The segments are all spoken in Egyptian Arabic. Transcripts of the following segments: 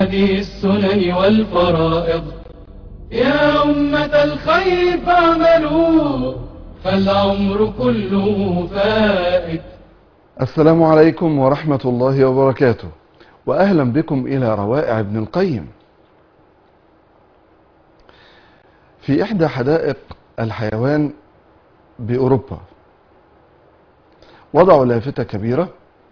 هذه السنن والفرائض يا أمة الخير فاعملوا فالعمر كله فائت السلام عليكم ورحمة الله وبركاته وأهلا بكم إلى روائع ابن القيم في إحدى حدائق الحيوان بأوروبا وضعوا لافتة كبيرة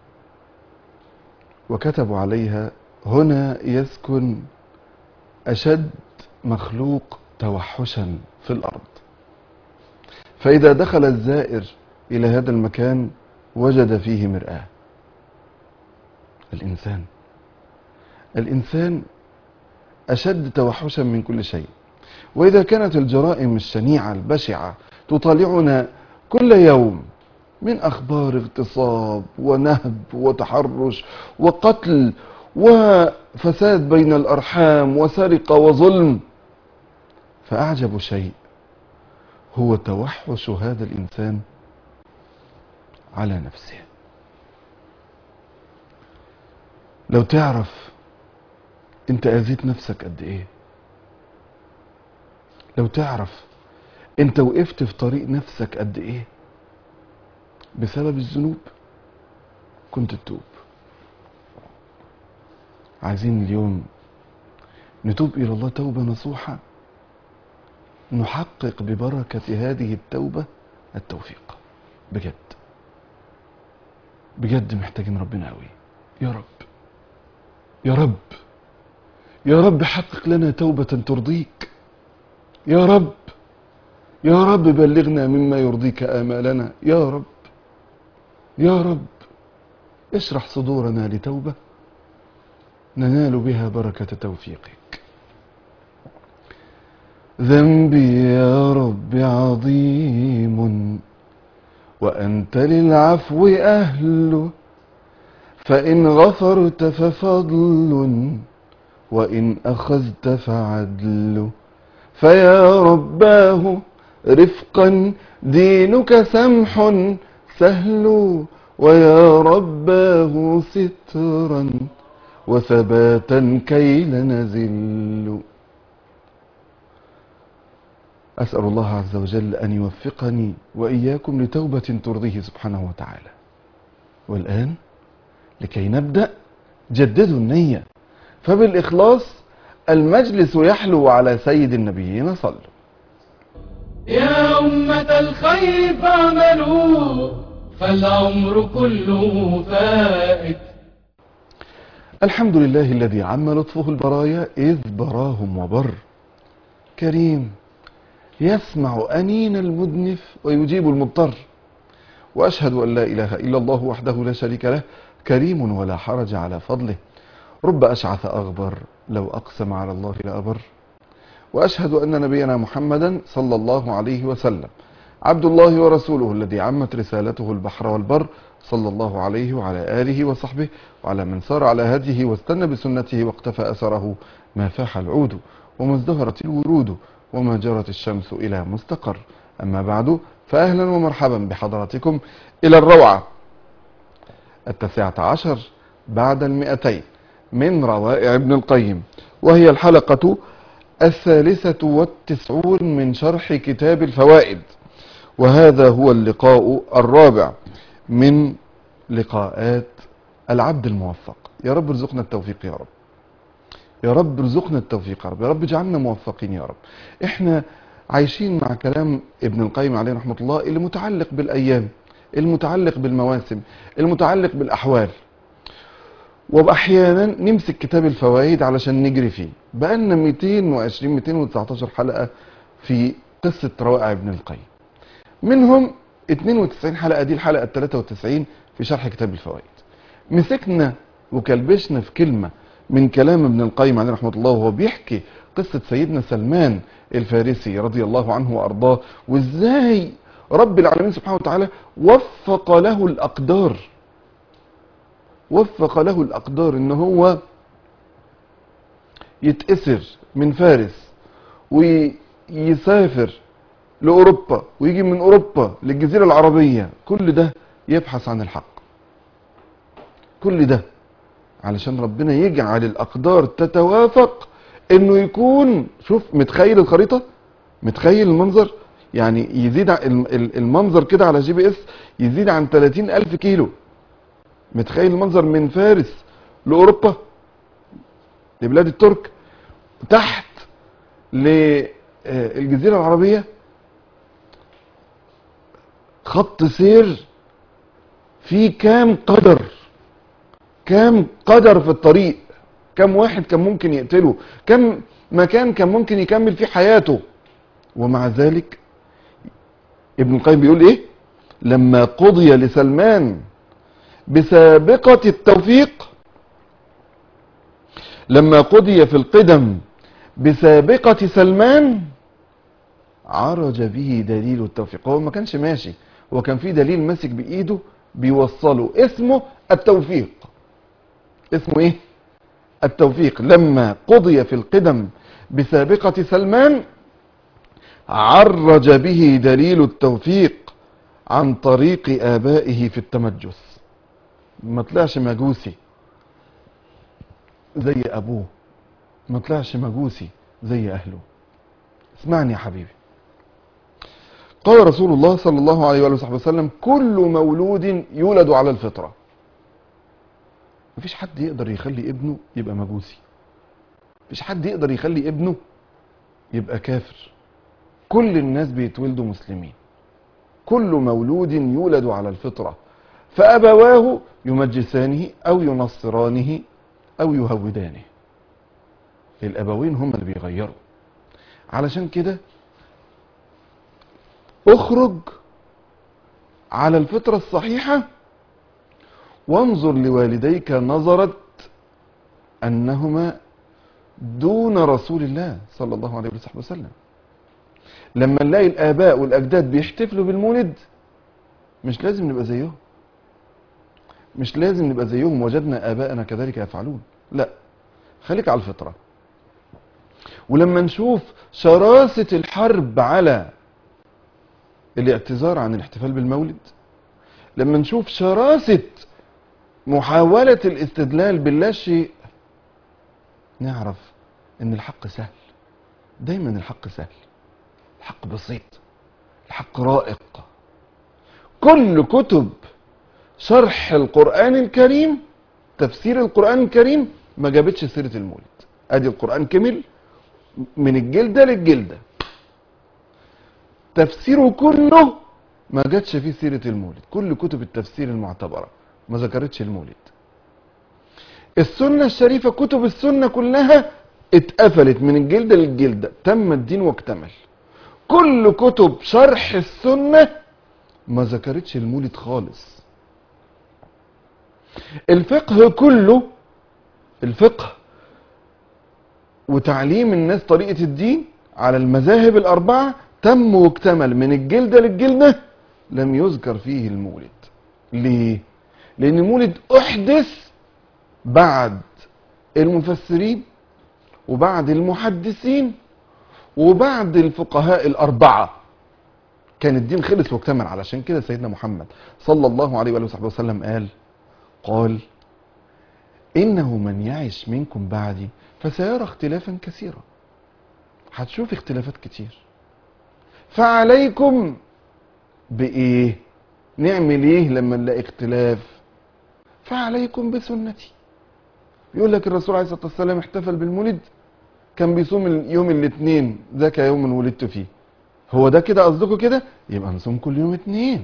وكتبوا عليها هنا يسكن أشد مخلوق توحشا في الأرض فإذا دخل الزائر إلى هذا المكان وجد فيه مرآة الإنسان الإنسان أشد توحشا من كل شيء وإذا كانت الجرائم الشنيعة البشعة تطالعنا كل يوم من أخبار اغتصاب ونهب وتحرش وقتل وفساد بين الأرحام وسرقة وظلم فأعجب شيء هو توحش هذا الإنسان على نفسه لو تعرف انت اذيت نفسك قد ايه لو تعرف انت وقفت في طريق نفسك قد ايه بسبب الذنوب كنت تتوب عايزين اليوم نتوب الى الله توبه نصوحه نحقق ببركه هذه التوبه التوفيق بجد بجد محتاجين ربنا قوي يا رب يا رب يا رب حقق لنا توبة ترضيك يا رب يا رب بلغنا مما يرضيك آمالنا يا رب يا رب اشرح صدورنا لتوبة ننال بها بركة توفيقك ذنبي يا رب عظيم وأنت للعفو أهل فإن غفرت ففضل وإن أخذت فعدل فيا رباه رفقا دينك سمح سهل ويا رباه سترا وثباتا كي لا نزل أسأل الله عز وجل أن يوفقني وإياكم لتوبة ترضيه سبحانه وتعالى والآن لكي نبدأ جددوا النية فبالإخلاص المجلس يحلو على سيد النبيين صلوا يا أمة الخير فاعملوا فالعمر كله فائت الحمد لله الذي عم لطفه البرايا إذ براهم وبر كريم يسمع أنين المدنف ويجيب المضطر وأشهد أن لا إله إلا الله وحده لا شريك له كريم ولا حرج على فضله رب أشعث أغبر لو أقسم على الله لأبر وأشهد أن نبينا محمدا صلى الله عليه وسلم عبد الله ورسوله الذي عمت رسالته البحر والبر صلى الله عليه وعلى آله وصحبه وعلى من سار على هديه واستنى بسنته واقتفى أثره ما فاح العود وما ازدهرت الورود وما جرت الشمس إلى مستقر أما بعد فأهلا ومرحبا بحضراتكم إلى الروعة التاسعة عشر بعد المئتين من روائع ابن القيم وهي الحلقة الثالثة والتسعون من شرح كتاب الفوائد وهذا هو اللقاء الرابع من لقاءات العبد الموفق يا رب ارزقنا التوفيق يا رب يا رب ارزقنا التوفيق يا رب يا رب اجعلنا موفقين يا رب احنا عايشين مع كلام ابن القيم عليه رحمة الله اللي متعلق بالأيام المتعلق بالمواسم المتعلق بالأحوال وأحيانا نمسك كتاب الفوائد علشان نجري فيه بقالنا 220 219 حلقة في قصة روائع ابن القيم منهم 92 حلقة دي الحلقة ال 93 في شرح كتاب الفوائد مسكنا وكلبشنا في كلمة من كلام ابن القيم عليه رحمة الله وهو بيحكي قصة سيدنا سلمان الفارسي رضي الله عنه وأرضاه وإزاي رب العالمين سبحانه وتعالى وفق له الأقدار وفق له الأقدار إن هو يتأسر من فارس ويسافر لأوروبا ويجي من أوروبا للجزيرة العربية كل ده يبحث عن الحق كل ده علشان ربنا يجعل الاقدار تتوافق انه يكون شوف متخيل الخريطة متخيل المنظر يعني يزيد ع- الم- ال- المنظر كده على جي بي اس يزيد عن 30 الف كيلو متخيل المنظر من فارس لاوروبا لبلاد الترك تحت للجزيرة العربية خط سير في كام قدر كام قدر في الطريق كم واحد كان ممكن يقتله كم مكان كان ممكن يكمل فيه حياته ومع ذلك ابن القيم بيقول ايه لما قضي لسلمان بسابقة التوفيق لما قضي في القدم بسابقة سلمان عرج به دليل التوفيق هو ما كانش ماشي هو كان في دليل ماسك بايده بيوصله اسمه التوفيق اسمه ايه التوفيق لما قضي في القدم بسابقة سلمان عرج به دليل التوفيق عن طريق آبائه في التمجس ما طلعش مجوسي زي أبوه ما طلعش مجوسي زي أهله اسمعني يا حبيبي قال رسول الله صلى الله عليه وآله وصحبه وسلم كل مولود يولد على الفطرة مفيش حد يقدر يخلي ابنه يبقى مجوسي مفيش حد يقدر يخلي ابنه يبقى كافر كل الناس بيتولدوا مسلمين كل مولود يولد على الفطرة فأبواه يمجسانه أو ينصرانه أو يهودانه الأبوين هم اللي بيغيروا علشان كده اخرج على الفطرة الصحيحة وانظر لوالديك نظرت أنهما دون رسول الله صلى الله عليه وصحبه وسلم لما نلاقي الآباء والأجداد بيحتفلوا بالمولد مش لازم نبقى زيهم مش لازم نبقى زيهم وجدنا آباءنا كذلك يفعلون لا خليك على الفطرة ولما نشوف شراسة الحرب على الاعتذار عن الاحتفال بالمولد لما نشوف شراسة محاولة الاستدلال باللا شيء نعرف ان الحق سهل دايما الحق سهل الحق بسيط الحق رائق كل كتب شرح القرآن الكريم تفسير القرآن الكريم ما جابتش سيرة المولد ادي القرآن كمل من الجلدة للجلدة تفسيره كله ما جاتش فيه سيرة المولد كل كتب التفسير المعتبرة ما ذكرتش المولد السنة الشريفة كتب السنة كلها اتقفلت من الجلدة للجلدة تم الدين واكتمل كل كتب شرح السنة ما ذكرتش المولد خالص الفقه كله الفقه وتعليم الناس طريقة الدين على المذاهب الأربعة تم واكتمل من الجلدة للجلدة لم يذكر فيه المولد ليه؟ لأن المولد أحدث بعد المفسرين وبعد المحدثين وبعد الفقهاء الأربعة كان الدين خلص واكتمل علشان كده سيدنا محمد صلى الله عليه وآله وصحبه وسلم قال قال إنه من يعش منكم بعدي فسيرى اختلافا كثيرا هتشوف اختلافات كتير فعليكم بإيه نعمل إيه لما نلاقي اختلاف فعليكم بسنتي يقول لك الرسول عليه الصلاة والسلام احتفل بالمولد كان بيصوم يوم الاثنين ذاك يوم ولدت فيه هو ده كده قصدكم كده يبقى نصوم كل يوم اثنين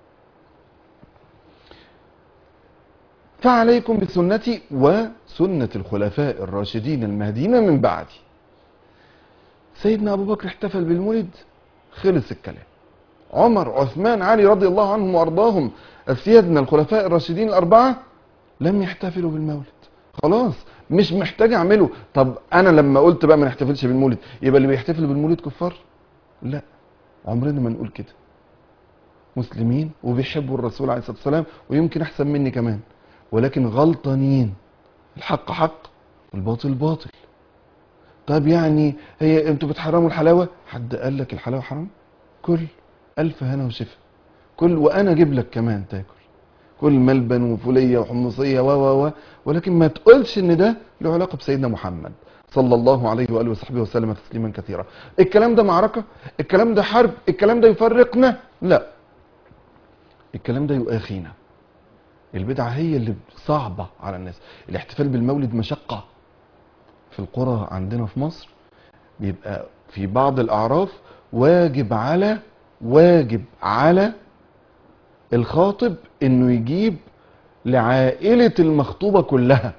فعليكم بسنتي وسنة الخلفاء الراشدين المهديين من بعدي سيدنا أبو بكر احتفل بالمولد خلص الكلام عمر عثمان علي رضي الله عنهم وأرضاهم سيادنا الخلفاء الراشدين الأربعة لم يحتفلوا بالمولد خلاص مش محتاج أعمله طب أنا لما قلت بقى ما نحتفلش بالمولد يبقى اللي بيحتفل بالمولد كفار لا عمرنا ما نقول كده مسلمين وبيحبوا الرسول عليه الصلاة والسلام ويمكن أحسن مني كمان ولكن غلطانين الحق حق والباطل باطل طب يعني هي انتوا بتحرموا الحلاوه حد قال لك الحلاوه حرام كل الف هنا وشفا كل وانا اجيب لك كمان تاكل كل ملبن وفوليه وحمصيه و و و ولكن ما تقولش ان ده له علاقه بسيدنا محمد صلى الله عليه واله وصحبه وسلم تسليما كثيرا الكلام ده معركه الكلام ده حرب الكلام ده يفرقنا لا الكلام ده يؤاخينا البدعه هي اللي صعبه على الناس الاحتفال بالمولد مشقه في القرى عندنا في مصر بيبقى في بعض الاعراف واجب على واجب على الخاطب انه يجيب لعائلة المخطوبة كلها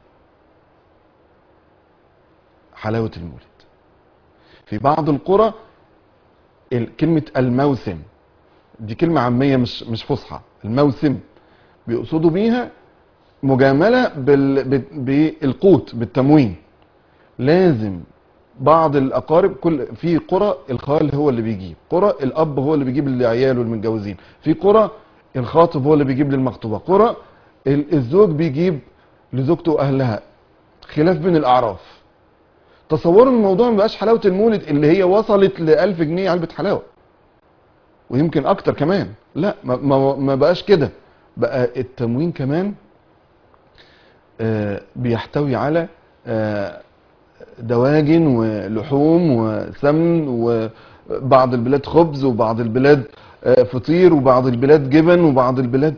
حلاوة المولد في بعض القرى ال- كلمة الموسم دي كلمة عامية مش مش فصحى الموسم بيقصدوا بيها مجاملة بال بال- بالقوت بالتموين لازم بعض الاقارب كل في قرى الخال هو اللي بيجيب قرى الاب هو اللي بيجيب لعياله المتجوزين في قرى الخاطب هو اللي بيجيب للمخطوبه قرى ال- الزوج بيجيب لزوجته واهلها خلاف بين الاعراف تصوروا ان الموضوع ما بقاش حلاوه المولد اللي هي وصلت ل 1000 جنيه علبه حلاوه ويمكن اكتر كمان لا ما, ما, ما بقاش كده بقى التموين كمان آه، بيحتوي على آه، دواجن ولحوم وسمن وبعض البلاد خبز وبعض البلاد آه، فطير وبعض البلاد جبن وبعض البلاد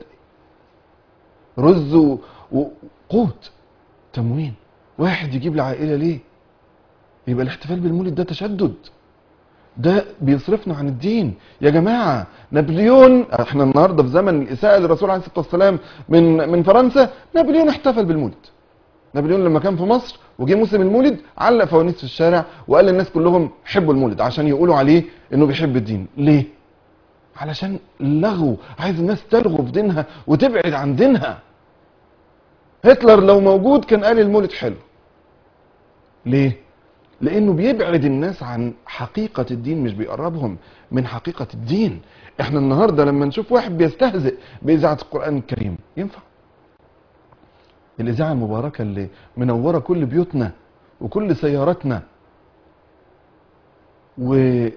رز و- وقوت تموين واحد يجيب العائلة ليه يبقى الاحتفال بالمولد ده تشدد ده بيصرفنا عن الدين يا جماعة نابليون احنا النهاردة في زمن الإساءة للرسول عليه الصلاة والسلام من من فرنسا نابليون احتفل بالمولد نابليون لما كان في مصر وجه موسم المولد علق فوانيس في الشارع وقال للناس كلهم حبوا المولد عشان يقولوا عليه انه بيحب الدين ليه علشان لغو عايز الناس تلغو في دينها وتبعد عن دينها هتلر لو موجود كان قال المولد حلو ليه لانه بيبعد الناس عن حقيقة الدين مش بيقربهم من حقيقة الدين احنا النهاردة لما نشوف واحد بيستهزئ بإذاعة القرآن الكريم ينفع الإذاعة المباركة اللي منورة كل بيوتنا وكل سياراتنا وعلى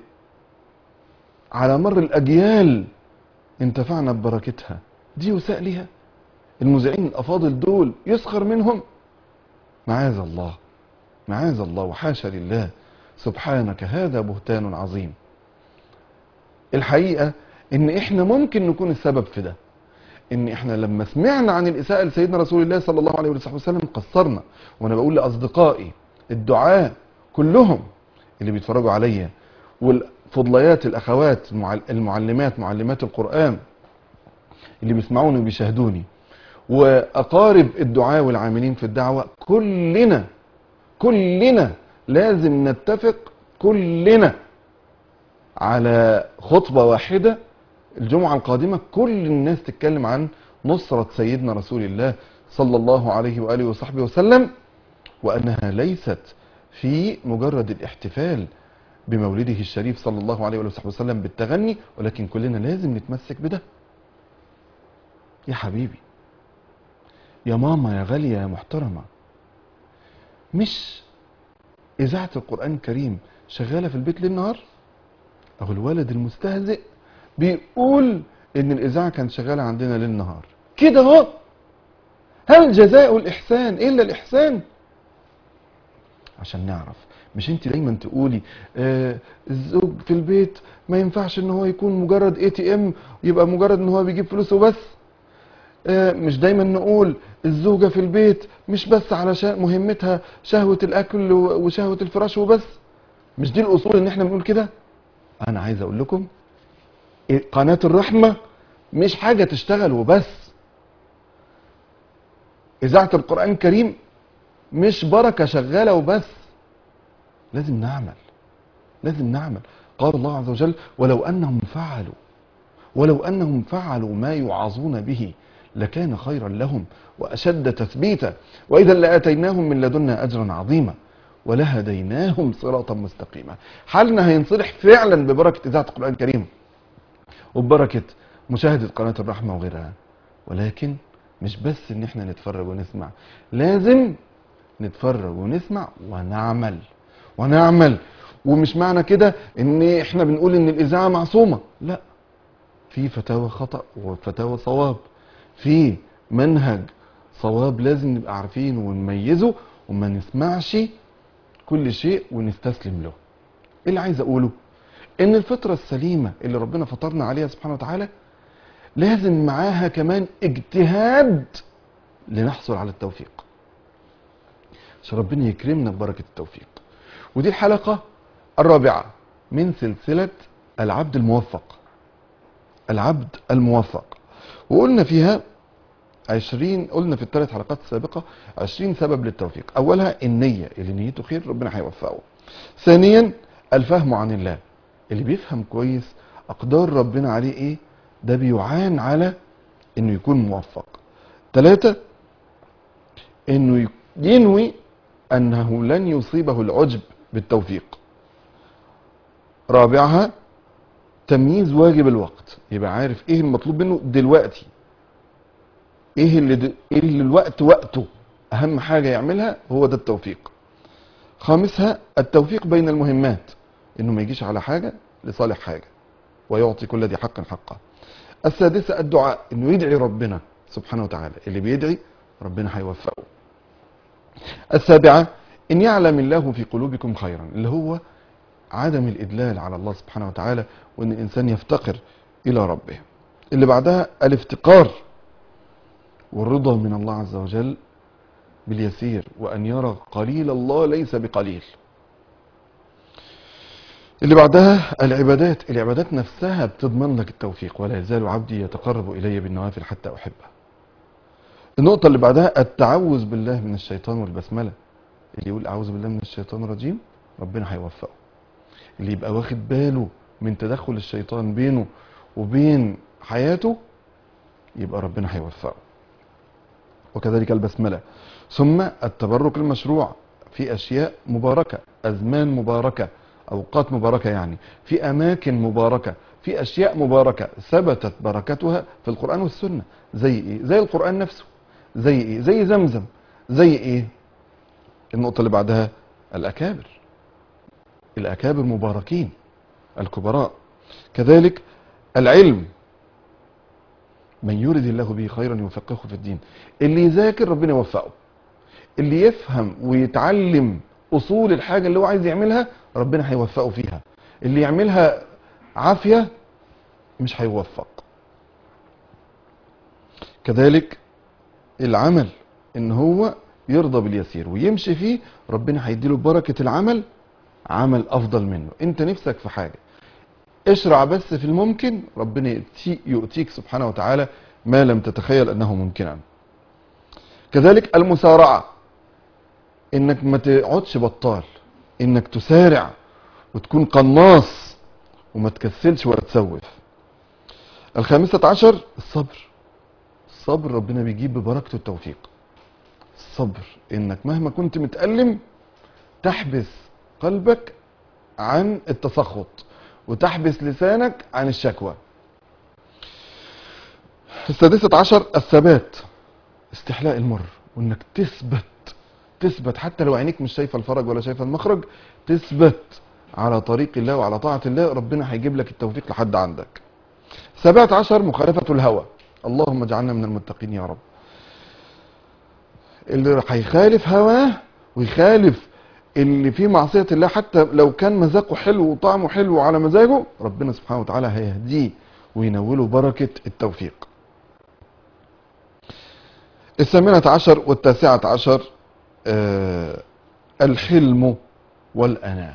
مر الأجيال انتفعنا ببركتها دي يساء لها المذيعين الأفاضل دول يسخر منهم معاذ الله معاذ الله وحاشا لله سبحانك هذا بهتان عظيم الحقيقة ان احنا ممكن نكون السبب في ده ان احنا لما سمعنا عن الاساءة لسيدنا رسول الله صلى الله عليه وسلم قصرنا وانا بقول لاصدقائي الدعاء كلهم اللي بيتفرجوا عليا والفضليات الاخوات المعل- المعلمات معلمات القرآن اللي بيسمعوني وبيشاهدوني واقارب الدعاء والعاملين في الدعوة كلنا كلنا لازم نتفق كلنا على خطبة واحدة الجمعة القادمة كل الناس تتكلم عن نصرة سيدنا رسول الله صلى الله عليه وآله وصحبه وسلم وأنها ليست في مجرد الاحتفال بمولده الشريف صلى الله عليه وآله وصحبه وسلم بالتغني ولكن كلنا لازم نتمسك بده يا حبيبي يا ماما يا غالية يا محترمة مش إذاعة القرآن الكريم شغالة في البيت ليل نهار أهو الولد المستهزئ بيقول إن الإذاعة كانت شغالة عندنا ليل نهار كده أهو هل جزاء الإحسان إلا الإحسان عشان نعرف مش انت دايما تقولي آه الزوج في البيت ما ينفعش ان هو يكون مجرد اي تي ام يبقى مجرد ان هو بيجيب فلوسه بس آه، مش دايما نقول الزوجة في البيت مش بس علشان مهمتها شهوة الأكل و- وشهوة الفراش وبس مش دي الأصول إن إحنا بنقول كده أنا عايز أقول لكم إيه، قناة الرحمة مش حاجة تشتغل وبس إذاعة القرآن الكريم مش بركة شغالة وبس لازم نعمل لازم نعمل قال الله عز وجل ولو أنهم فعلوا ولو أنهم فعلوا ما يوعظون به لكان خيرا لهم وأشد تثبيتا وإذا لآتيناهم من لدنا أجرا عظيما ولهديناهم صراطا مستقيما حالنا هينصلح فعلا ببركة إذاعة القرآن الكريم وببركة مشاهدة قناة الرحمة وغيرها ولكن مش بس ان احنا نتفرج ونسمع لازم نتفرج ونسمع ونعمل ونعمل ومش معنى كده ان احنا بنقول ان الاذاعه معصومه لا في فتاوى خطا وفتاوى صواب في منهج صواب لازم نبقى عارفينه ونميزه وما نسمعش كل شيء ونستسلم له ايه اللي عايز اقوله ان الفطرة السليمة اللي ربنا فطرنا عليها سبحانه وتعالى لازم معاها كمان اجتهاد لنحصل على التوفيق عشان ربنا يكرمنا ببركة التوفيق ودي الحلقة الرابعة من سلسلة العبد الموفق العبد الموفق وقلنا فيها عشرين قلنا في الثلاث حلقات السابقة عشرين سبب للتوفيق أولها النية اللي نيته خير ربنا هيوفقه ثانيا الفهم عن الله اللي بيفهم كويس أقدار ربنا عليه إيه ده بيعان على إنه يكون موفق ثلاثة إنه ينوي أنه لن يصيبه العجب بالتوفيق رابعها تمييز واجب الوقت يبقى عارف ايه المطلوب منه دلوقتي ايه اللي, د... إيه اللي الوقت وقته اهم حاجة يعملها هو ده التوفيق خامسها التوفيق بين المهمات انه ما يجيش على حاجة لصالح حاجة ويعطي كل ذي حق حقه السادسة الدعاء انه يدعي ربنا سبحانه وتعالى اللي بيدعي ربنا هيوفقه السابعة ان يعلم الله في قلوبكم خيرا اللي هو عدم الإدلال على الله سبحانه وتعالى وأن الإنسان يفتقر إلى ربه اللي بعدها الافتقار والرضا من الله عز وجل باليسير وأن يرى قليل الله ليس بقليل اللي بعدها العبادات العبادات نفسها بتضمن لك التوفيق ولا يزال عبدي يتقرب إلي بالنوافل حتى أحبه النقطة اللي بعدها التعوذ بالله من الشيطان والبسملة اللي يقول أعوذ بالله من الشيطان الرجيم ربنا هيوفقه اللي يبقى واخد باله من تدخل الشيطان بينه وبين حياته يبقى ربنا هيوفقه وكذلك البسملة ثم التبرك المشروع في أشياء مباركة أزمان مباركة أوقات مباركة يعني في أماكن مباركة في أشياء مباركة ثبتت بركتها في القرآن والسنة زي إيه؟ زي القرآن نفسه زي إيه؟ زي زمزم زي إيه؟ النقطة اللي بعدها الأكابر الأكابر مباركين الكبراء كذلك العلم من يرد الله به خيرا يفقهه في الدين اللي يذاكر ربنا يوفقه اللي يفهم ويتعلم أصول الحاجة اللي هو عايز يعملها ربنا هيوفقه فيها اللي يعملها عافية مش هيوفق كذلك العمل ان هو يرضى باليسير ويمشي فيه ربنا هيديله بركة العمل عمل افضل منه انت نفسك في حاجة اشرع بس في الممكن ربنا يؤتي يؤتيك سبحانه وتعالى ما لم تتخيل انه ممكنا كذلك المسارعة انك ما تقعدش بطال انك تسارع وتكون قناص وما تكسلش ولا تسوف الخامسة عشر الصبر الصبر ربنا بيجيب ببركته التوفيق الصبر انك مهما كنت متألم تحبس قلبك عن التسخط وتحبس لسانك عن الشكوى السادسة عشر الثبات استحلاء المر وانك تثبت تثبت حتى لو عينيك مش شايفة الفرج ولا شايفة المخرج تثبت على طريق الله وعلى طاعة الله ربنا هيجيب لك التوفيق لحد عندك سبعة عشر مخالفة الهوى اللهم اجعلنا من المتقين يا رب اللي هيخالف هواه ويخالف اللي فيه معصية الله حتى لو كان مذاقه حلو وطعمه حلو على مزاجه ربنا سبحانه وتعالى هيهديه وينوله بركة التوفيق الثامنة عشر والتاسعة عشر آه الحلم والأناة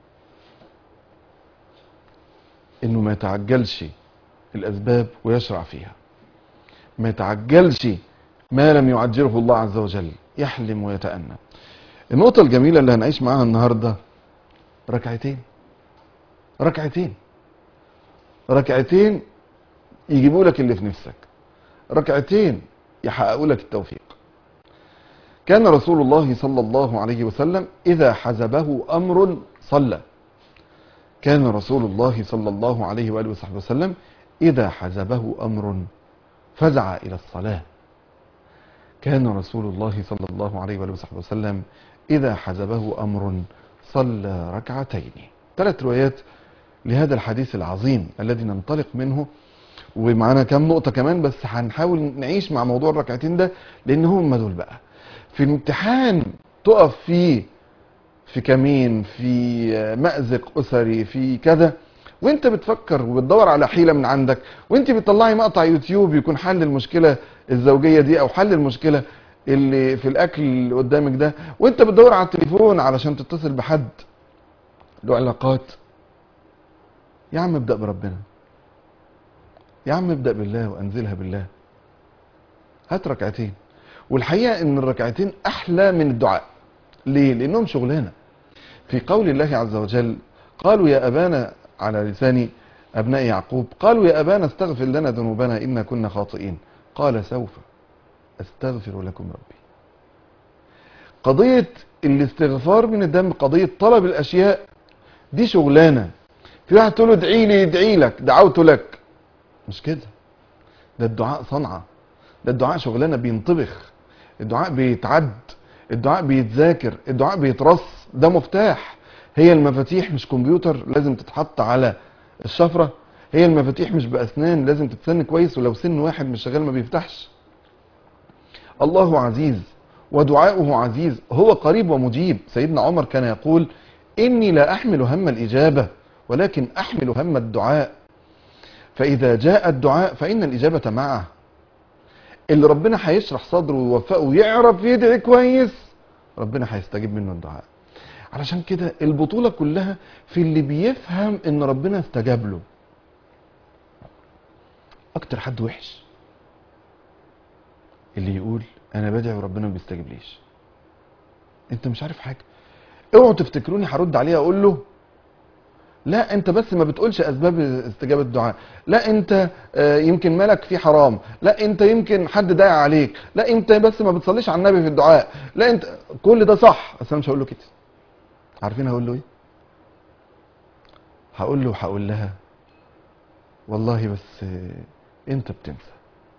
انه ما يتعجلش الاسباب ويشرع فيها ما يتعجلش ما لم يعجله الله عز وجل يحلم ويتأنى النقطة الجميلة اللي هنعيش معاها النهاردة ركعتين ركعتين ركعتين يجيبوا لك اللي في نفسك ركعتين يحققوا لك التوفيق كان رسول الله صلى الله عليه وسلم إذا حزبه أمر صلى كان رسول الله صلى الله عليه وآله وصحبه وسلم إذا حزبه أمر فزع إلى الصلاة كان رسول الله صلى الله عليه وآله وصحبه وسلم إذا حزبه أمر صلى ركعتين ثلاث روايات لهذا الحديث العظيم الذي ننطلق منه ومعانا كام نقطة كمان بس هنحاول نعيش مع موضوع الركعتين ده لان هم دول بقى في الامتحان تقف فيه في كمين في مأزق أسري في كذا وانت بتفكر وبتدور على حيلة من عندك وانت بتطلعي مقطع يوتيوب يكون حل المشكلة الزوجية دي او حل المشكلة اللي في الاكل اللي قدامك ده وانت بتدور على التليفون علشان تتصل بحد له علاقات يا عم ابدأ بربنا يا عم ابدأ بالله وانزلها بالله هات ركعتين والحقيقة ان الركعتين احلى من الدعاء ليه لانهم شغلانة في قول الله عز وجل قالوا يا ابانا على لسان ابناء يعقوب قالوا يا ابانا استغفر لنا ذنوبنا انا كنا خاطئين قال سوف استغفر لكم ربي قضية الاستغفار من الدم قضية طلب الاشياء دي شغلانة في واحد تقول له ادعي لي ادعي لك دعوت لك مش كده ده الدعاء صنعة ده الدعاء شغلانة بينطبخ الدعاء بيتعد الدعاء بيتذاكر الدعاء بيترص ده مفتاح هي المفاتيح مش كمبيوتر لازم تتحط على الشفرة هي المفاتيح مش بأسنان لازم تتسن كويس ولو سن واحد مش شغال ما بيفتحش الله عزيز ودعاؤه عزيز هو قريب ومجيب سيدنا عمر كان يقول إني لا أحمل هم الإجابة ولكن أحمل هم الدعاء فإذا جاء الدعاء فإن الإجابة معه اللي ربنا هيشرح صدره ويوفقه ويعرف يدعي كويس ربنا هيستجيب منه الدعاء علشان كده البطولة كلها في اللي بيفهم ان ربنا استجاب له اكتر حد وحش اللي يقول انا بدعي وربنا ما بيستجيبليش انت مش عارف حاجة اوعوا تفتكروني هرد عليه اقول له لا انت بس ما بتقولش اسباب استجابه الدعاء لا انت آه، يمكن مالك في حرام لا انت يمكن حد ضايق عليك لا انت بس ما بتصليش على النبي في الدعاء لا انت كل ده صح بس انا مش هقول له كده عارفين هقول له ايه هقول له هقول لها والله بس آه، انت بتنسى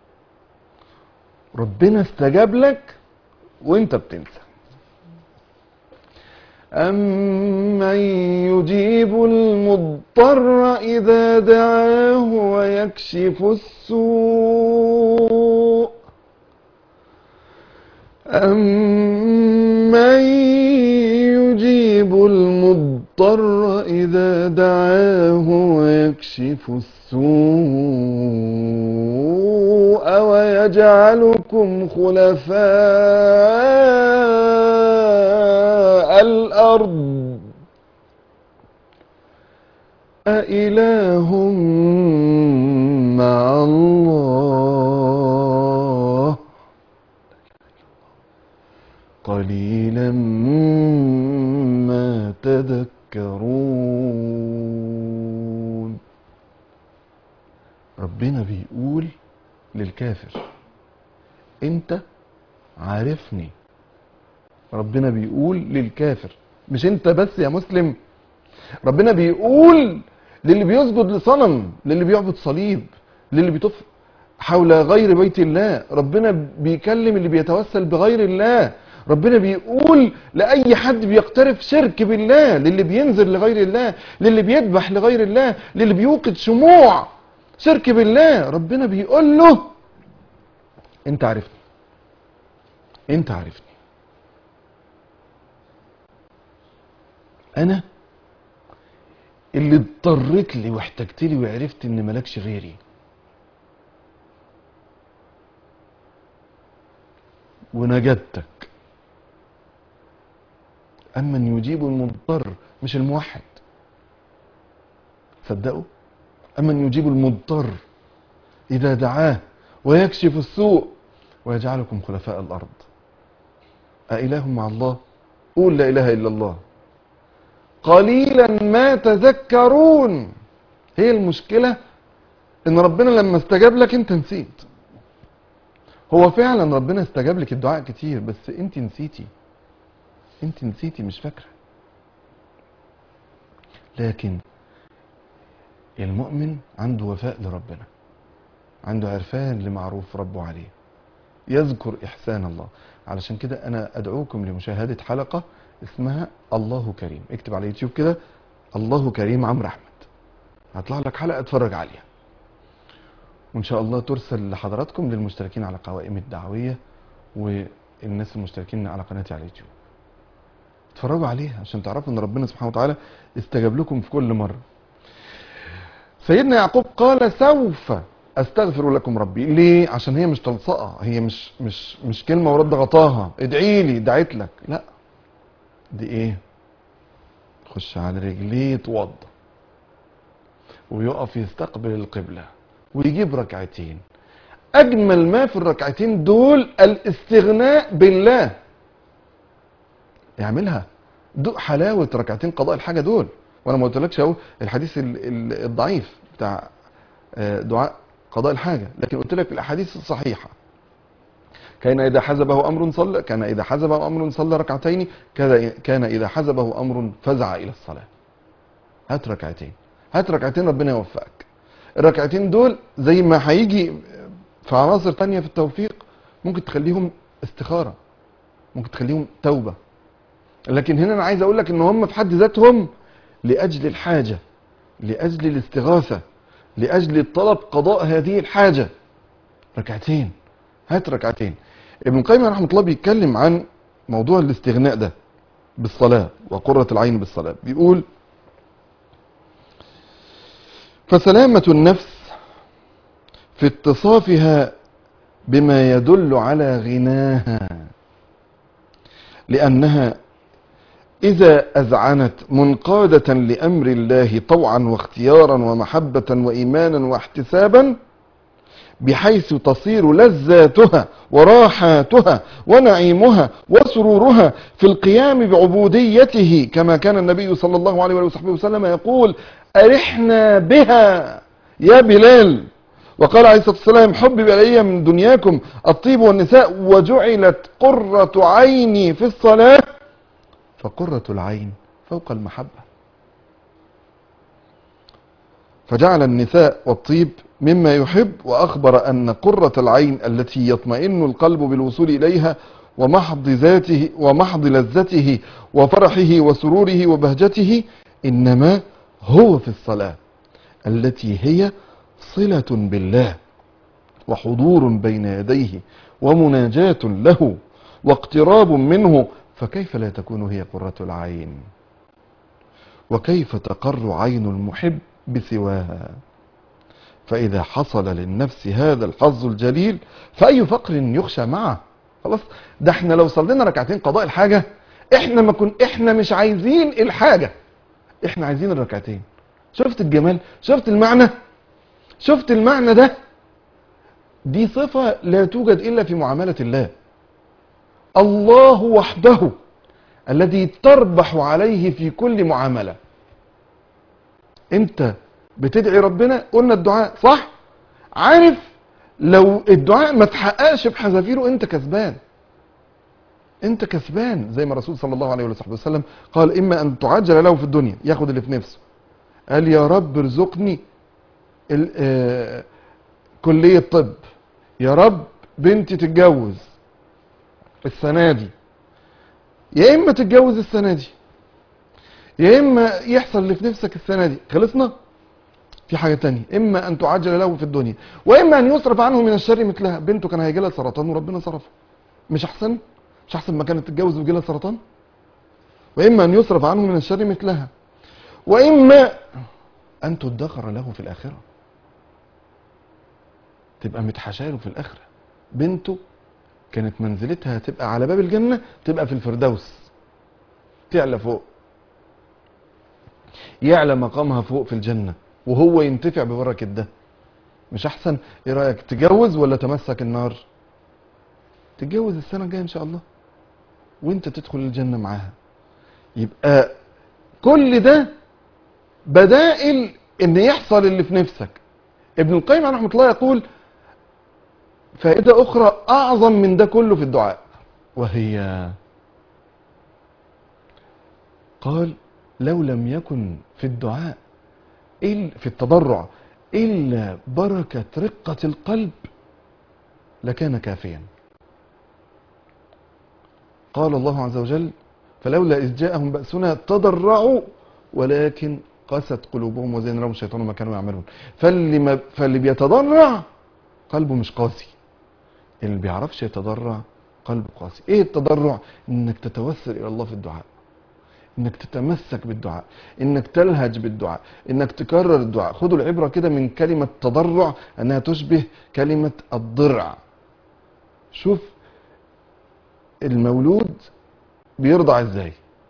ربنا استجاب لك وانت بتنسى أمن يجيب المضطر إذا دعاه ويكشف السوء أمن يجيب المضطر إذا دعاه ويكشف السوء ويجعلكم خلفاء الأرض أإله مع الله قليلا ما تذكرون ربنا بيقول للكافر انت عارفني ربنا بيقول للكافر مش انت بس يا مسلم ربنا بيقول للي بيسجد لصنم للي بيعبد صليب للي بيطف حول غير بيت الله ربنا بيكلم اللي بيتوسل بغير الله ربنا بيقول لأي حد بيقترف شرك بالله للي بينزل لغير الله للي بيذبح لغير الله للي بيوقد شموع شرك بالله ربنا بيقول له انت عارفني انت عارفني انا اللي اضطريت لي واحتجت لي وعرفت ان مالكش غيري ونجدتك أمن يجيب المضطر مش الموحد صدقوا أمن يجيب المضطر إذا دعاه ويكشف السوء ويجعلكم خلفاء الأرض أإله مع الله قول لا إله إلا الله قليلا ما تذكرون هي المشكلة ان ربنا لما استجاب لك انت نسيت هو فعلا ربنا استجاب لك الدعاء كتير بس انت نسيتي انت نسيتي مش فاكره لكن المؤمن عنده وفاء لربنا عنده عرفان لمعروف ربه عليه يذكر إحسان الله علشان كده أنا أدعوكم لمشاهدة حلقة اسمها الله كريم اكتب على يوتيوب كده الله كريم عمرو أحمد هطلع لك حلقة اتفرج عليها وان شاء الله ترسل لحضراتكم للمشتركين على قوائم الدعويه والناس المشتركين على قناتي على اليوتيوب اتفرجوا عليها عشان تعرفوا ان ربنا سبحانه وتعالى استجاب لكم في كل مره سيدنا يعقوب قال سوف استغفر لكم ربي ليه عشان هي مش تلصقه هي مش مش مش كلمه ورد غطاها ادعي لي دعيت لك لا دي ايه خش على رجليه يتوضى ويقف يستقبل القبله ويجيب ركعتين اجمل ما في الركعتين دول الاستغناء بالله يعملها دوق حلاوه ركعتين قضاء الحاجه دول وانا ما قلتلكش اهو الحديث ال- ال- الضعيف بتاع آه، دعاء قضاء الحاجه لكن قلت لك الاحاديث الصحيحه كان اذا حزبه امر صلى كان اذا حزبه امر صلى ركعتين كذا كان اذا حزبه امر فزع الى الصلاه هات ركعتين هات ركعتين ربنا يوفقك الركعتين دول زي ما هيجي في عناصر تانية في التوفيق ممكن تخليهم استخارة ممكن تخليهم توبة لكن هنا انا عايز اقول لك ان هم في حد ذاتهم لاجل الحاجة لاجل الاستغاثة لاجل طلب قضاء هذه الحاجة ركعتين هات ركعتين ابن القيم رحمه الله بيتكلم عن موضوع الاستغناء ده بالصلاة وقرة العين بالصلاة بيقول فسلامة النفس في اتصافها بما يدل على غناها لأنها إذا أذعنت منقادة لأمر الله طوعا واختيارا ومحبة وإيمانا واحتسابا بحيث تصير لذاتها وراحاتها ونعيمها وسرورها في القيام بعبوديته كما كان النبي صلى الله عليه وصحبه وسلم يقول أرحنا بها يا بلال وقال عليه الصلاة والسلام حبب إلي من دنياكم الطيب والنساء وجعلت قرة عيني في الصلاة فقرة العين فوق المحبة فجعل النساء والطيب مما يحب وأخبر أن قرة العين التي يطمئن القلب بالوصول إليها ومحض ذاته ومحض لذته وفرحه وسروره وبهجته إنما هو في الصلاة التي هي صلة بالله وحضور بين يديه ومناجاة له واقتراب منه فكيف لا تكون هي قرة العين وكيف تقر عين المحب بسواها فإذا حصل للنفس هذا الحظ الجليل فأي فقر يخشى معه خلاص ده احنا لو صلينا ركعتين قضاء الحاجة احنا ما كن احنا مش عايزين الحاجة احنا عايزين الركعتين شفت الجمال شفت المعنى شفت المعنى ده دي صفة لا توجد إلا في معاملة الله الله وحده الذي تربح عليه في كل معاملة انت بتدعي ربنا قلنا الدعاء صح عارف لو الدعاء ما تحققش بحذافيره انت كسبان انت كسبان زي ما الرسول صلى الله عليه وصحبه وسلم قال اما ان تعجل له في الدنيا ياخد اللي في نفسه قال يا رب ارزقني ال- آه، كلية طب يا رب بنتي تتجوز السنة دي يا اما تتجوز السنة دي يا اما يحصل اللي في نفسك السنة دي خلصنا في حاجة تانية اما ان تعجل له في الدنيا واما ان يصرف عنه من الشر مثلها بنته كان هيجي لها سرطان وربنا صرفه مش احسن مش احسن ما كانت تتجوز ويجي لها سرطان واما ان يصرف عنه من الشر مثلها واما ان تدخر له في الاخره تبقى متحشاله في الاخره بنته كانت منزلتها تبقى على باب الجنه تبقى في الفردوس تعلى فوق يعلى مقامها فوق في الجنه وهو ينتفع ببركه ده مش احسن ايه رايك تجوز ولا تمسك النار تتجوز السنه الجايه ان شاء الله وانت تدخل الجنه معاها يبقى كل ده بدائل ان يحصل اللي في نفسك ابن القيم رحمه الله يقول فائده اخرى اعظم من ده كله في الدعاء وهي قال لو لم يكن في الدعاء إلا في التضرع إلا بركة رقة القلب لكان كافيا قال الله عز وجل فلولا إذ جاءهم بأسنا تضرعوا ولكن قست قلوبهم وزين لهم الشيطان ما كانوا يعملون فاللي, ما فاللي بيتضرع قلبه مش قاسي اللي بيعرفش يتضرع قلبه قاسي ايه التضرع انك تتوسل الى الله في الدعاء انك تتمسك بالدعاء انك تلهج بالدعاء انك تكرر الدعاء خدوا العبرة كده من كلمة تضرع انها تشبه كلمة الضرع شوف المولود بيرضع ازاي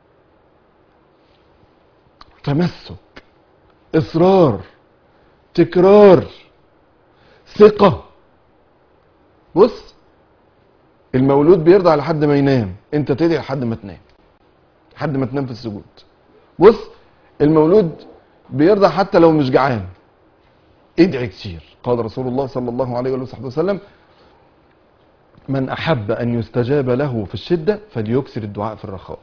تمسك اصرار تكرار ثقة بص المولود بيرضع لحد ما ينام انت تدعي لحد ما تنام لحد ما تنام في السجود بص المولود بيرضع حتى لو مش جعان ادعي كتير قال رسول الله صلى الله عليه وصحبه وسلم من احب ان يستجاب له في الشده فليكثر الدعاء في الرخاء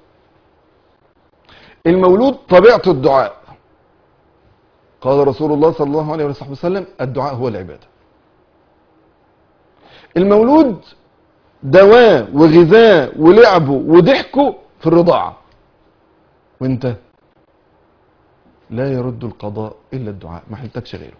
المولود طبيعته الدعاء قال رسول الله صلى الله عليه وصحبه وسلم الدعاء هو العباده المولود دواه وغذاه ولعبه وضحكه في الرضاعه وانت لا يرد القضاء الا الدعاء ما حلتكش غيره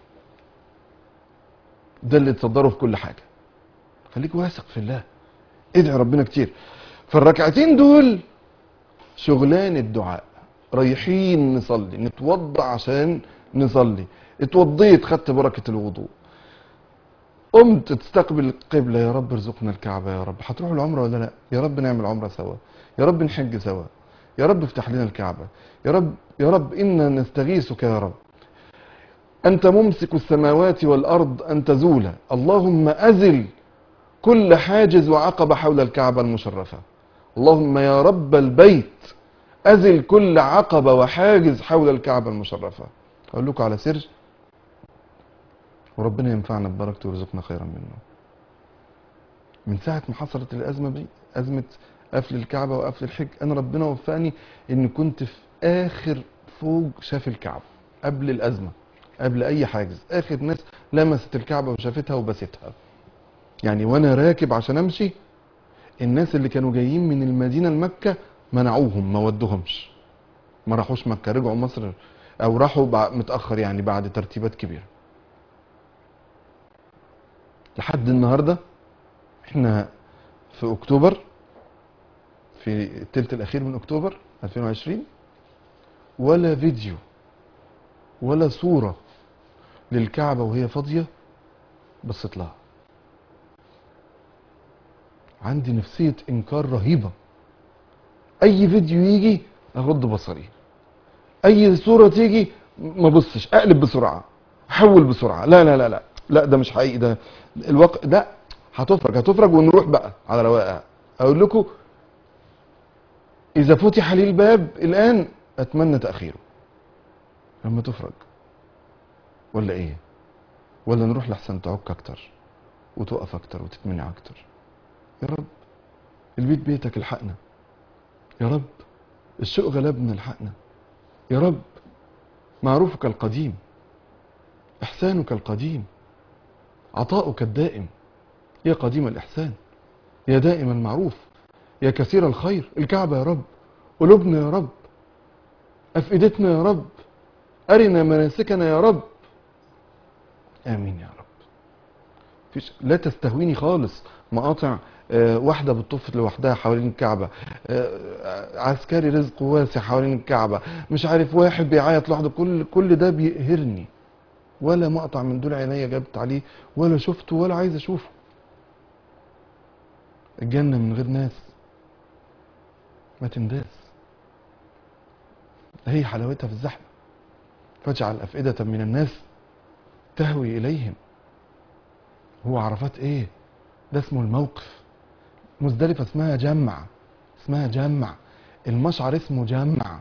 ده اللي تصدره في كل حاجه خليك واثق في الله ادعي ربنا كتير فالركعتين دول شغلان الدعاء رايحين نصلي نتوضع عشان نصلي اتوضيت خدت بركة الوضوء قمت تستقبل القبلة يا رب ارزقنا الكعبة يا رب هتروح العمرة ولا لا يا رب نعمل عمرة سوا يا رب نحج سوا يا رب افتح لنا الكعبة يا رب يا رب إنا نستغيثك يا رب أنت ممسك السماوات والأرض أن تزول اللهم أزل كل حاجز وعقبة حول الكعبة المشرفة اللهم يا رب البيت أزل كل عقبة وحاجز حول الكعبة المشرفة أقول لكم على سر وربنا ينفعنا ببركته ويرزقنا خيرا منه من ساعة ما حصلت الأزمة دي أزمة قفل الكعبة وقفل الحج أنا ربنا وفقني إن كنت في آخر فوق شاف الكعبة قبل الأزمة قبل أي حاجز آخر ناس لمست الكعبة وشافتها وبستها يعني وأنا راكب عشان أمشي الناس اللي كانوا جايين من المدينة لمكة منعوهم ما ودهمش ما راحوش مكة رجعوا مصر أو راحوا بع- متأخر يعني بعد ترتيبات كبيرة لحد النهاردة احنا في اكتوبر في التلت الاخير من اكتوبر 2020 ولا فيديو ولا صورة للكعبة وهي فاضية بصيت لها عندي نفسية انكار رهيبة اي فيديو يجي اغض بصري اي صورة تيجي ما بصش اقلب بسرعة احول بسرعة لا لا لا لا لا ده مش حقيقي ده الوقت لا هتفرج هتفرج ونروح بقى على رواقها اقول لكم اذا فتح لي الباب الان اتمنى تاخيره لما تفرج ولا ايه ولا نروح لحسن تعك اكتر وتقف اكتر وتتمنع اكتر يا رب البيت بيتك الحقنا يا رب السوق غلبنا الحقنا يا رب معروفك القديم احسانك القديم عطاؤك الدائم يا قديم الإحسان يا دائم المعروف يا كثير الخير الكعبة يا رب قلوبنا يا رب أفئدتنا يا رب أرنا مناسكنا يا رب آمين يا رب فيش لا تستهويني خالص مقاطع آه، واحدة بتطف لوحدها حوالين الكعبة آه، عسكري رزق واسع حوالين الكعبة مش عارف واحد بيعيط لوحده كل كل ده بيقهرني ولا مقطع من دول عينيا جابت عليه ولا شفته ولا عايز اشوفه الجنة من غير ناس ما تنداس هي حلاوتها في الزحمة فاجعل أفئدة من الناس تهوي إليهم هو عرفات إيه ده اسمه الموقف مزدلفة اسمها جمع اسمها جمع المشعر اسمه جمع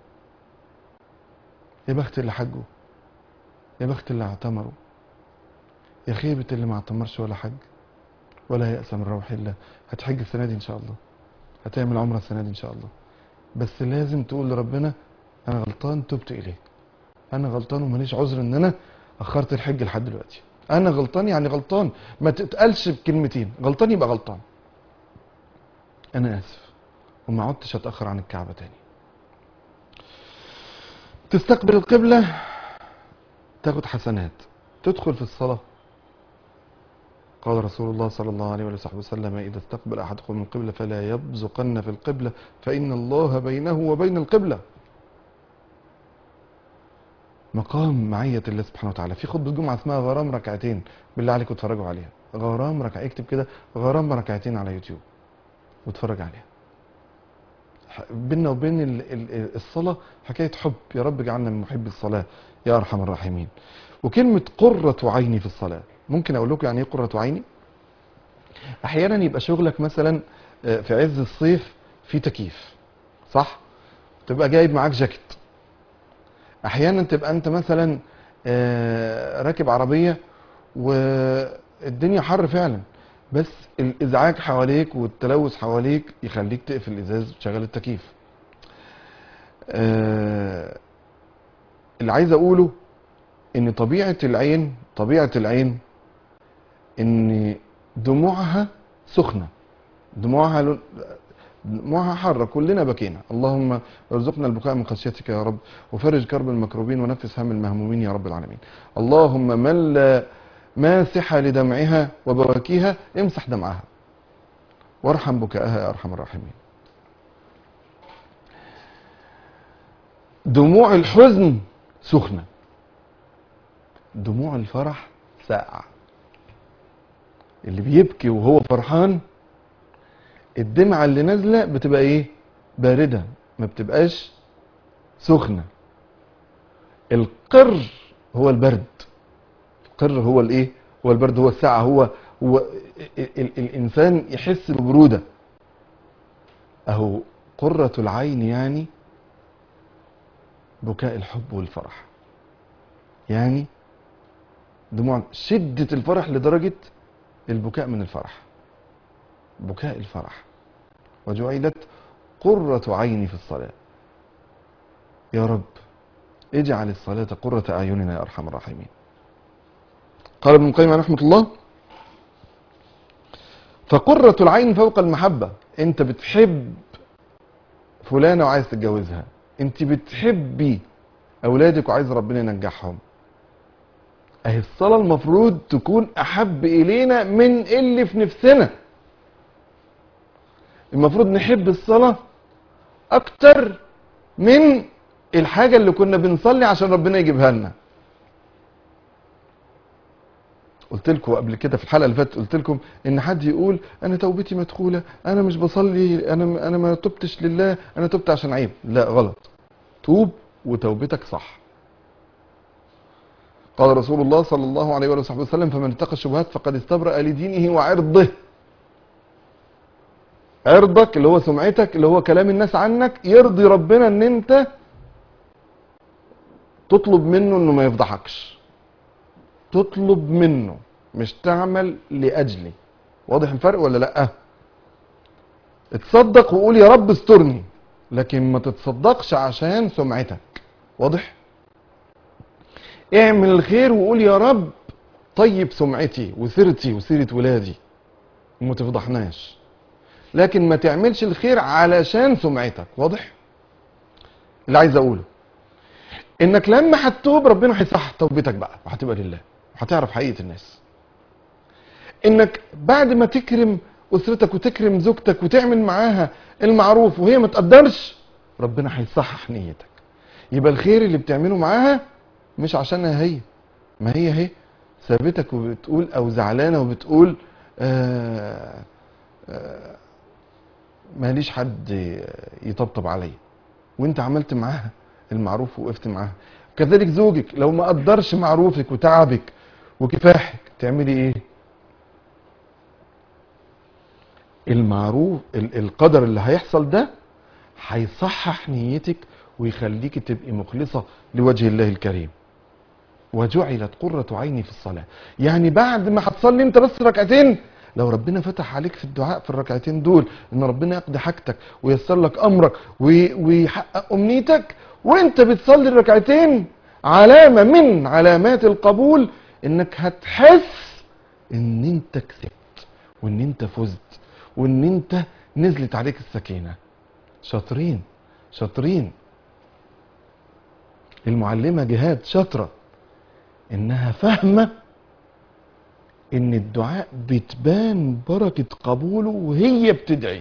يا بخت اللي حجوا يا بخت اللي اعتمروا يا خيبة اللي ما اعتمرش ولا حج ولا يأس من روح الله هتحج السنة دي إن شاء الله هتعمل عمرة السنة دي إن شاء الله بس لازم تقول لربنا أنا غلطان تبت إليك أنا غلطان وماليش عذر إن أنا أخرت الحج لحد دلوقتي أنا غلطان يعني غلطان ما تتقالش بكلمتين غلطان يبقى غلطان أنا آسف وما عدتش أتأخر عن الكعبة تاني تستقبل القبلة تاخد حسنات تدخل في الصلاة قال رسول الله صلى الله عليه وصحبه وسلم إذا استقبل أحدكم القبلة فلا يبزقن في القبلة فإن الله بينه وبين القبلة مقام معية الله سبحانه وتعالى في خطبة جمعة اسمها غرام ركعتين بالله عليكم اتفرجوا عليها غرام ركع اكتب كده غرام ركعتين على يوتيوب واتفرج عليها ح- بيننا وبين ال- ال- الصلاة حكاية حب يا رب اجعلنا من محب الصلاة يا أرحم الراحمين وكلمة قرة عيني في الصلاة ممكن أقول لكم يعني إيه قرة عيني أحيانا يبقى شغلك مثلا آه، في عز الصيف في تكييف صح تبقى جايب معاك جاكيت احيانا تبقى انت مثلا آه، راكب عربيه والدنيا حر فعلا بس الازعاج حواليك والتلوث حواليك يخليك تقفل الازاز وتشغل التكييف آه، اللي عايز اقوله ان طبيعه العين طبيعه العين ان دموعها سخنه دموعها لون- دموعها حارة كلنا بكينا اللهم ارزقنا البكاء من خشيتك يا رب وفرج كرب المكروبين ونفس هم المهمومين يا رب العالمين اللهم من لا ماسح لدمعها وبواكيها امسح دمعها وارحم بكاءها يا ارحم الراحمين دموع الحزن سخنة دموع الفرح ساقعة اللي بيبكي وهو فرحان الدمعة اللي نازلة بتبقى ايه باردة ما بتبقاش سخنة القر هو البرد القر هو الايه هو البرد هو الساعة هو هو ال ال الانسان يحس ببرودة اهو قرة العين يعني بكاء الحب والفرح يعني دموع شدة الفرح لدرجة البكاء من الفرح بكاء الفرح وجعلت قرة عيني في الصلاة يا رب اجعل الصلاة قرة أعيننا يا أرحم الراحمين قال ابن القيم عليه رحمة الله فقرة العين فوق المحبة انت بتحب فلانة وعايز تتجوزها انت بتحبي اولادك وعايز ربنا ينجحهم اهي الصلاة المفروض تكون احب الينا من اللي في نفسنا المفروض نحب الصلاة اكتر من الحاجة اللي كنا بنصلي عشان ربنا يجيبها لنا قلت لكم قبل كده في الحلقه اللي فاتت قلت لكم ان حد يقول انا توبتي مدخوله انا مش بصلي انا انا ما تبتش لله انا تبت عشان عيب لا غلط توب وتوبتك صح قال رسول الله صلى الله عليه وآله وسلم فمن اتقى الشبهات فقد استبرأ لدينه وعرضه عرضك اللي هو سمعتك اللي هو كلام الناس عنك يرضي ربنا ان انت تطلب منه انه ما يفضحكش تطلب منه مش تعمل لاجلي واضح الفرق ولا لا اتصدق وقول يا رب استرني لكن ما تتصدقش عشان سمعتك واضح اعمل الخير وقول يا رب طيب سمعتي وسيرتي وسيرة ولادي وما تفضحناش لكن ما تعملش الخير علشان سمعتك واضح اللي عايز اقوله انك لما هتتوب ربنا هيصحح توبتك بقى وهتبقى لله وهتعرف حقيقة الناس انك بعد ما تكرم اسرتك وتكرم زوجتك وتعمل معاها المعروف وهي ما تقدرش ربنا هيصحح نيتك يبقى الخير اللي بتعمله معاها مش عشانها هي ما هي هي سابتك وبتقول او زعلانه وبتقول آه آه ماليش حد يطبطب عليا وانت عملت معاها المعروف ووقفت معاها كذلك زوجك لو ما قدرش معروفك وتعبك وكفاحك تعملي ايه المعروف ال- القدر اللي هيحصل ده هيصحح نيتك ويخليك تبقي مخلصة لوجه الله الكريم وجعلت قرة عيني في الصلاة يعني بعد ما هتصلي انت بس ركعتين لو ربنا فتح عليك في الدعاء في الركعتين دول ان ربنا يقضي حاجتك وييسر لك امرك وي- ويحقق امنيتك وانت بتصلي الركعتين علامة من علامات القبول انك هتحس ان انت كسبت وان انت فزت وان انت نزلت عليك السكينة شاطرين شاطرين المعلمة جهاد شاطرة انها فاهمة ان الدعاء بتبان بركة قبوله وهي بتدعي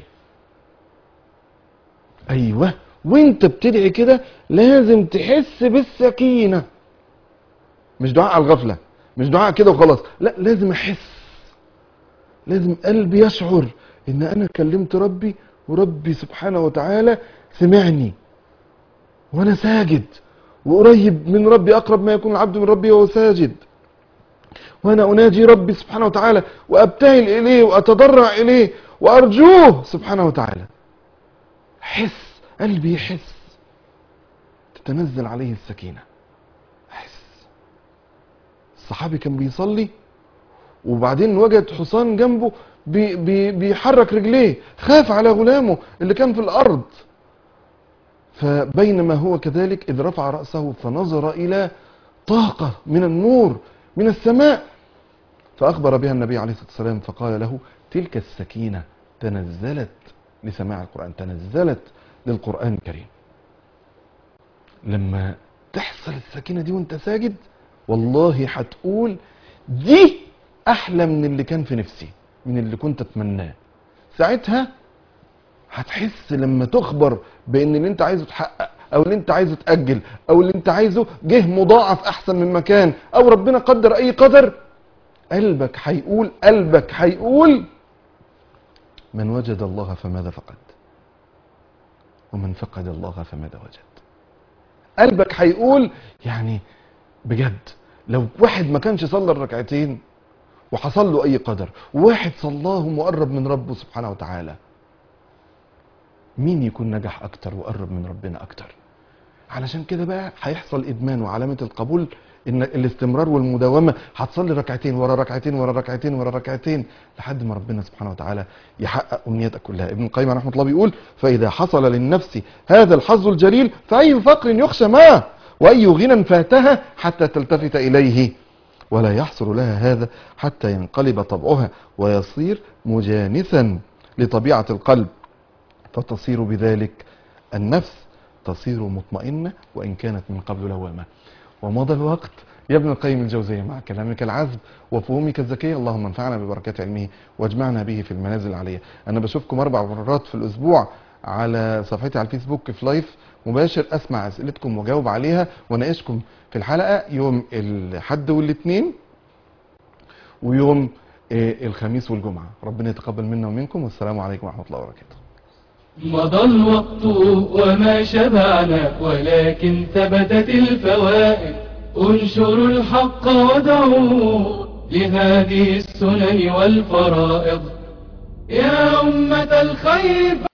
ايوه وانت بتدعي كده لازم تحس بالسكينة مش دعاء على الغفلة مش دعاء كده وخلاص لا لازم احس لازم قلبي يشعر ان انا كلمت ربي وربي سبحانه وتعالى سمعني وانا ساجد وقريب من ربي اقرب ما يكون العبد من ربي وهو ساجد وانا اناجي ربي سبحانه وتعالى وابتهل اليه واتضرع اليه وارجوه سبحانه وتعالى حس قلبي يحس تتنزل عليه السكينة احس الصحابي كان بيصلي وبعدين وجد حصان جنبه بي بي بيحرك رجليه خاف على غلامه اللي كان في الارض فبينما هو كذلك اذ رفع راسه فنظر الى طاقه من النور من السماء فاخبر بها النبي عليه الصلاه والسلام فقال له تلك السكينه تنزلت لسماع القران تنزلت للقران الكريم لما تحصل السكينه دي وانت ساجد والله هتقول دي احلى من اللي كان في نفسي من اللي كنت اتمناه ساعتها هتحس لما تخبر بان اللي انت عايزه تحقق او اللي انت عايزه تاجل او اللي انت عايزه جه مضاعف احسن من مكان او ربنا قدر اي قدر قلبك هيقول قلبك هيقول من وجد الله فماذا فقد ومن فقد الله فماذا وجد قلبك هيقول يعني بجد لو واحد ما كانش صلى الركعتين وحصل له اي قدر وواحد صلاهم وقرب من ربه سبحانه وتعالى مين يكون نجح اكتر وقرب من ربنا اكتر علشان كده بقى هيحصل ادمان وعلامه القبول ان الاستمرار والمداومه هتصلي ركعتين ورا ركعتين ورا ركعتين ورا ركعتين لحد ما ربنا سبحانه وتعالى يحقق امنياتك كلها ابن القيم رحمه الله بيقول فاذا حصل للنفس هذا الحظ الجليل فاي فقر يخشى معه واي غنى فاتها حتى تلتفت اليه ولا يحصل لها هذا حتى ينقلب طبعها ويصير مجانسا لطبيعه القلب فتصير بذلك النفس تصير مطمئنة وإن كانت من قبل لوامة ومضى الوقت يا ابن القيم الجوزية مع كلامك العذب وفهومك الذكية اللهم انفعنا ببركات علمه واجمعنا به في المنازل العلية أنا بشوفكم أربع مرات في الأسبوع على صفحتي على الفيسبوك في لايف مباشر أسمع أسئلتكم وجاوب عليها واناقشكم في الحلقة يوم الحد والاثنين ويوم آه، الخميس والجمعة ربنا يتقبل منا ومنكم والسلام عليكم ورحمة الله وبركاته مضى الوقت وما شبعنا ولكن ثبتت الفوائد انشروا الحق ودعوا لهذه السنن والفرائض يا أمة الخير